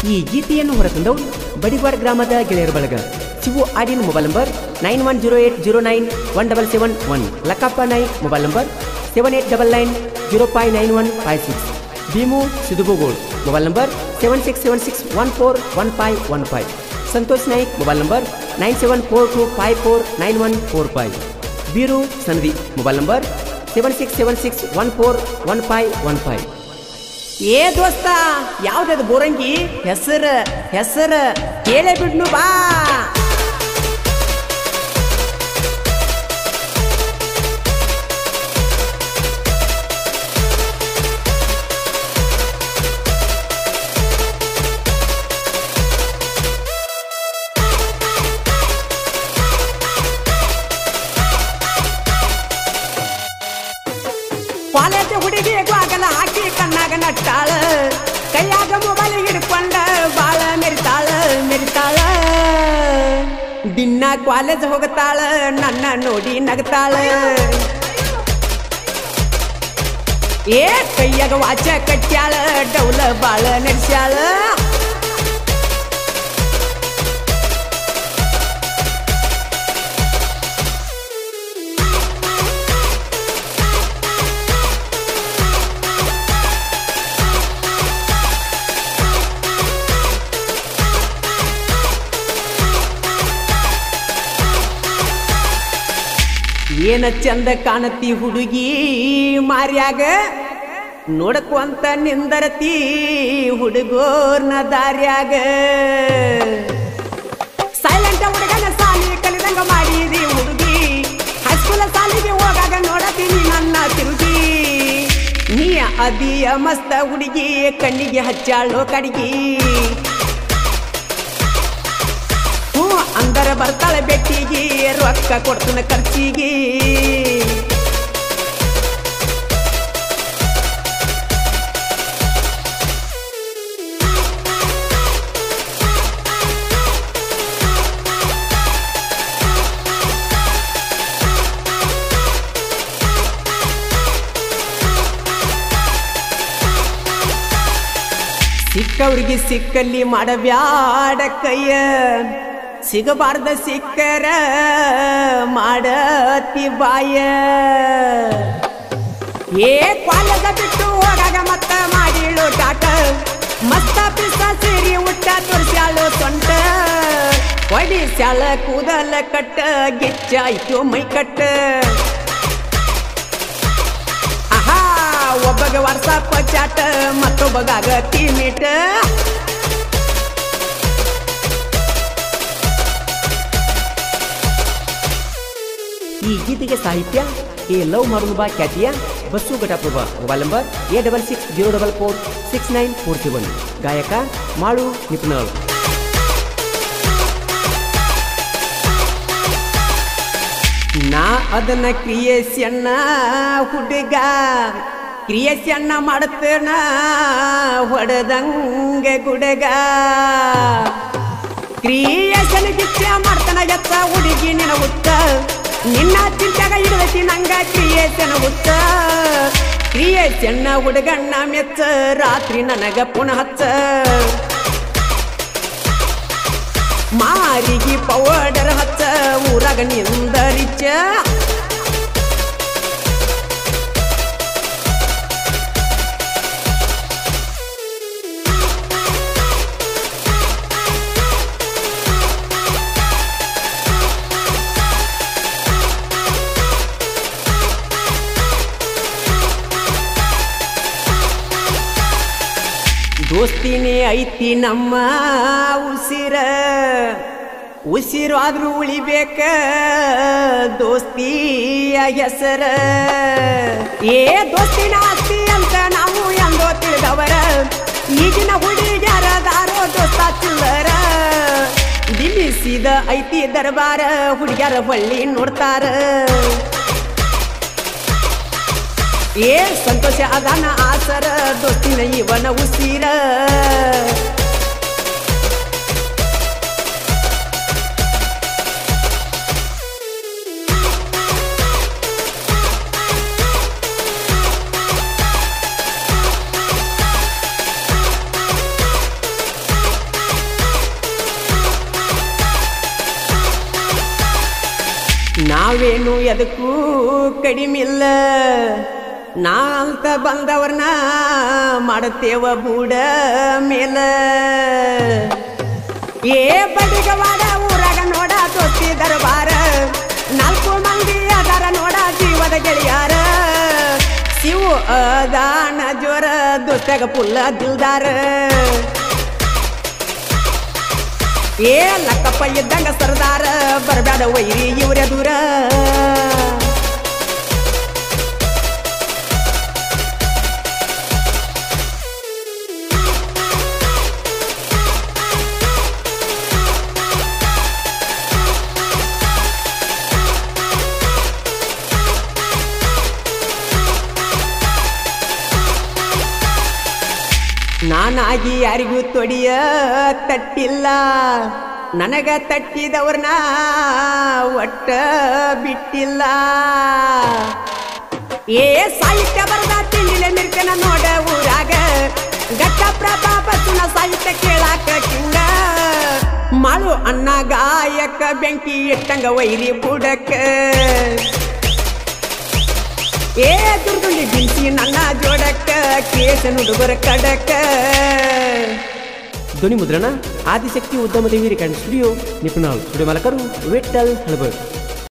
ಈ ಗೀತೆಯನ್ನು ಹೊರತಂದವರು ಬಡಿವಾಡ್ ಗ್ರಾಮದ ಗೆಳೆಯರ ಬಳಗ ಶಿವು ಆಡಿನ mobile number nine one zero eight zero nine one double seven one Lakkappa Naik mobile number seven eight double nine zero five nine one five six Bheemu ಸಿದುಬುಗೋಳ್ mobile number seven six seven six one four one five one five Santosh Naik mobile number nine seven four two five four nine one four five Beeru Sanvi mobile number seven six seven six one four one five one five ಏ ದೋಸ್ತ ಯಾವ್ದದು ಬೋರಂಗಿ ಹೆಸರ ಹೆಸರ ಕೇಳೇ ಬಿಡ್ನು ಬಾ college ಹುಡುಗಿ ಬಾಗಲ ಹಾಕಿ ಕಣ್ಣಾಗ ನಟ್ಟಾಳ ಕೈಯಾಗ ಮೊಬೈಲ್ ಹಿಡ್ಕೊಂಡ ಬಾಳ ಮೆರಿತಾಳ ಮೆರಿತಾಳ ದಿನ ಕಾಲೇಜ್ ಹೋಗತಾಳ ನನ್ನ ನೋಡಿ ನಗತಾಳ ಏ ಕೈಯಾಗ ವಾಚ ಕಟ್ಟ್ಯಾಳ ಡೌಲ ಬಾಳ ನಡೆಸ್ಯಾಳ ಏನ ಚಂದ ಕಾಣತಿ ಹುಡುಗಿ ಮಾರ್ಯಾಗ ನೋಡಕ್ವಂತ ನಿಂದರತಿ ಹುಡುಗೋರ್ನ ದಾರ್ಯಾಗ ಸೈಲೆಂಟ್ ಹುಡುಗನ ಸಾಲಿ ಕಲಿದಂಗ ಮಾಡಿದಿ ಹುಡುಗಿ ಹೈಸ್ಕೂಲ ಸಾಲಿಗೆ ಹೋಗಾಗ ನೋಡತೀನಿ ನನ್ನ ತಿರುಗಿ ನೀ ಅದಿಯ ಮಸ್ತ ಹುಡುಗಿ ಕಣ್ಣಿಗೆ ಹಚ್ಚಾಳೋ ಕಡಿಗಿ ಹ್ಞೂ ಅಂದರ ಬರ್ತಾಳೆ ಬೆಟ್ಟಿಗೆ ರೊಕ್ಕ ಕೊಡ್ತಾನ ಖರ್ಚಿಗೆ ಸಿಕ್ಕವ್ರಿಗೆ ಸಿಕ್ಕಲ್ಲಿ ಮಾಡಬ್ಯಾಡ ಕೈಯ ಸಿಗಬಾರ್ದ ಸಿಕ್ಕರ ಮಾಡತಿ ಬಾಯ ಏ ಕಾಲದ ಬಿಟ್ಟು ಹೋಗಾಗ ಮತ್ತ ಮಾಡಿಳು ಟಾಟ ಮತ್ತ ಪಿಸ ಸೇರಿ ಉಟ್ಟ ತೋರಿಸ್ಯಾಳು ಸೊಂಟ ಹೊಡಿಸ್ಯಾಳ ಕೂದಲ ಕಟ್ಟ ಗಿಚ್ಚಾಯ್ತು ಮೈ ಕಟ್ಟ ಆಹಾ ಒಬ್ಬಗ ವಾಟ್ಸಪ್ ಚಾಟ ಮತ್ತೊಬ್ಬಗಾಗ ಮೀಟ ಈ ಗೀತೆಗೆ ಸಾಹಿತ್ಯ ಎ ಲವ್ ಮಾಡುವ ಬಾ ಖ್ಯಾತಿಯ Basu Ghataprabha mobile number eight double six zero double four six nine four seven ಗಾಯಕ ಮಾಳು ನಿಪುಣಾಳ್ ನಾ ಅದನ್ನ ಕ್ರಿಯೇಷನ್ನ ಹುಡುಗ ಕ್ರಿಯೇಷನ್ನ ಮಾಡುತ್ತೇನ ಹೊಡೆದಂಗ ಗುಡಗ ಕ್ರಿಯೇಷನ್ ಗಿಚ್ಚ ಮಾಡ್ತಾನ ಎತ್ತ ಹುಡುಗಿ ನಿನ ಉತ್ತ ನಿನ್ನ ಚಿಂತಾಗ ಇಡದತಿ ನಂಗ ಕ್ರಿಯೇಷನ್ ಉತ್ತ ಕ್ರಿಯೇಷನ್ನ ಹುಡುಗಣ್ಣ ಮೆಚ್ಚ ರಾತ್ರಿ ನನಗ ಪುನಃ ಹಚ್ಚ ಮಾರಿಗೆ ಪೌಡರ್ ಹಚ್ಚ ಊರಾಗ ನಿಂದರಿಚ ದೋಸ್ತಿನೇ ಐತಿ ನಮ್ಮ ಉಸಿರ ಉಸಿರು ಆದ್ರೂ ಉಳಿಬೇಕ ದೋಸ್ತಿಯ ಹೆಸರ ಏ ದೋಸ್ತಿನ ಆಸ್ತಿ ಅಂತ ನಾವು ಎಂದೋ ತಿಳಿದವರ ಈಗಿನ ಹುಡುಗ್ಯಾರ ದಾರೋ ದೋಸ್ತ ಚಿಲ್ಲರ ದಿಲಿಸಿದ ಐತಿ ದರ್ಬಾರ ಹುಡುಗ್ಯಾರ ಹೊಳ್ಳಿ ನೋಡ್ತಾರ ಏ ಸಂತೋಷ ಅದಾನ ಆಸರ ದೋಸ್ತಿನ ಇವನ ಉಸಿರ ನಾವೇನು ಎದಕ್ಕೂ ಕಡಿಮಿಲ್ಲ ನಾ ಅಂತ ಬಂದವ್ರನ್ನ ಮಾಡುತ್ತೇವ ಬೂಡ ಮೇಲ ಏ ಬಡಿಗವಾಡ ಊರಾಗ ನೋಡ ದೋಸ್ತಿ ದರ್ಬಾರ ನಾಲ್ಕು ಮಂದಿ ಅದಾರ ನೋಡ ಜೀವದ ಗೆಳೆಯಾರ ಶಿವು ಅದಾನ ಜೋರ ದೋಸ್ತಾಗ ಪುಲ್ಲ ದಿಲ್ದಾರ ಏ ಲಕ್ಕಪ್ಪ ಇದ್ದಂಗ ಸರ್ದಾರ ಬರಬೇಡ ವೈರಿ ಇವ್ರೆ ದೂರ ನಾನಾಗಿ ಯಾರಿಗೂ ತೊಡಿಯ ತಟ್ಟಿಲ್ಲ ನನಗ ತಟ್ಟಿದವ್ರನ್ನ ಒಟ್ಟ ಬಿಟ್ಟಿಲ್ಲ ಏ ಸಾಹಿತ್ಯ ಬರದ ತಿಂಡಿಲೆ ಮಿರ್ಕನ ನೋಡ ಊರಾಗ ಗಟ್ಟ ಪ್ರಭಾವ ಸುನ ಸಾಹಿತ್ಯ ಕೇಳಾಕ ಕಿಂಗ ಮಾಳು ಅನ್ನ ಗಾಯಕ ಬೆಂಕಿ ಇಟ್ಟಂಗ ವೈರಿ ಬುಡಕ ಏ ದುರ್ಗುಂಡಿ ಬಿಂಸಿ ನನ್ನ ಜೋಡಕ್ಕ ಕೇಶ ನುಡುಗರ ಕಡಕ ಧ್ವನಿ ಮುದ್ರಣ ಆದಿಶಕ್ತಿ ಉದ್ಯಮ Devi recording studio Nipanal studio ಮಾಲಕರು ವಿಠಲ್ ಹಳಬರ್